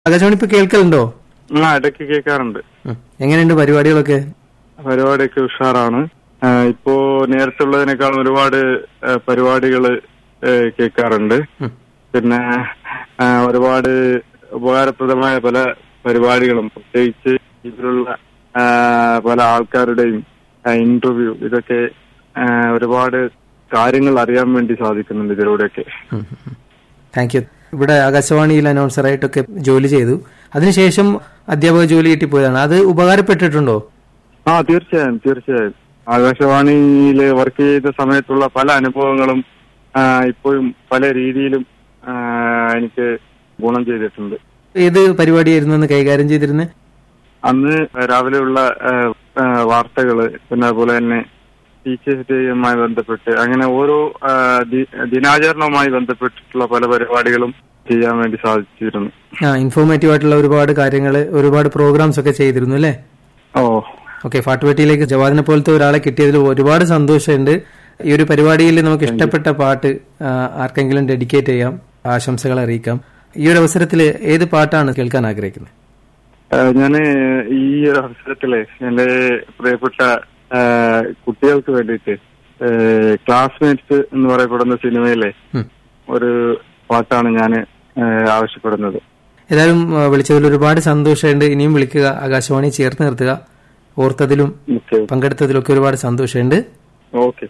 ആകാശവാണി ഇപ്പൊ കേൾക്കലുണ്ടോ ആ ഇടയ്ക്ക് കേൾക്കാറുണ്ട് ഉം. എങ്ങനെയുണ്ട് പരിപാടികളൊക്കെ പരിപാടിയൊക്കെ ഉഷാറാണ് ആ, ഇപ്പോ നേരത്തെ ഉള്ളതിനേക്കാൾ ഒരുപാട് പരിപാടികൾ കേൾക്കാറുണ്ട് ഉം. പിന്നെ ആ, ഒരുപാട് ഉപകാരപ്രദമായ പല പരിപാടികളും പ്രത്യേകിച്ച് ഇതിലുള്ള ആ, പല ആൾക്കാരുടെയും ഇന്റർവ്യൂ ഇതൊക്കെ ആ, ഒരുപാട് കാര്യങ്ങൾ അറിയാൻ വേണ്ടി സാധിക്കുന്നുണ്ട് ഇതിലൂടെയൊക്കെ താങ്ക് യു ഇവിടെ ആകാശവാണിയിൽ അനൗൺസറായിട്ടൊക്കെ ജോലി ചെയ്തു അതിനുശേഷം അധ്യാപക ജോലി കിട്ടിപ്പോയതാണ് അത് ഉപകാരപ്പെട്ടിട്ടുണ്ടോ ആ തീർച്ചയായും തീർച്ചയായും ആകാശവാണിയിൽ വർക്ക് ചെയ്ത സമയത്തുള്ള പല അനുഭവങ്ങളും ആ, ഇപ്പോഴും പല രീതിയിലും ആ, എനിക്ക് ഗുണം ചെയ്തിട്ടുണ്ട് ഏത് പരിപാടിയായിരുന്നു അന്ന് കൈകാര്യം ചെയ്തിരുന്നത് അന്ന് രാവിലെയുള്ള വാർത്തകള് പിന്നെ അതുപോലെ തന്നെ ടീച്ചേഴ്സ് ഡേയുമായി ബന്ധപ്പെട്ട് അങ്ങനെ ഓരോ ആ, ദി- ദിനാചരണവുമായി ബന്ധപ്പെട്ടിട്ടുള്ള പല പരിപാടികളും ചെയ്യാൻ വേണ്ടി സാധിച്ചിരുന്നു ആ ഇൻഫോർമേറ്റീവ് ആയിട്ടുള്ള ഒരുപാട് കാര്യങ്ങൾ ഒരുപാട് പ്രോഗ്രാംസ് ഒക്കെ ചെയ്തിരുന്നു അല്ലേ ഓ ഓക്കെ ഫാട്ടുപെട്ടിയിലേക്ക് ജവാദിനെ പോലത്തെ ഒരാളെ കിട്ടിയതിൽ ഒരുപാട് സന്തോഷമുണ്ട് ഈ ഒരു പരിപാടിയിൽ നമുക്ക് ഇഷ്ടപ്പെട്ട പാട്ട് ആ, ആർക്കെങ്കിലും ഡെഡിക്കേറ്റ് ചെയ്യാം ആശംസകൾ അറിയിക്കാം ഈ ഒരു അവസരത്തിൽ ഏത് പാട്ടാണ് കേൾക്കാൻ ആഗ്രഹിക്കുന്നത് ഞാൻ ഈ ഒരു അവസരത്തില് എന്റെ പ്രിയപ്പെട്ട ആ, കുട്ടികൾക്ക് വേണ്ടിയിട്ട് ക്ലാസ്മേറ്റ്സ് എന്ന് പറയപ്പെടുന്ന സിനിമയിലെ ഉം. ഒരു പാട്ടാണ് ഞാൻ ആവശ്യപ്പെടുന്നത് ഏതായാലും ആ, വിളിച്ചതിൽ ഒരുപാട് സന്തോഷമുണ്ട് ഇനിയും വിളിക്കുക ആകാശവാണി ചേർത്ത് നിർത്തുക ഓർത്തതിലും ഓക്കെ പങ്കെടുത്തതിലൊക്കെ ഒരുപാട് സന്തോഷമുണ്ട് ഓക്കെ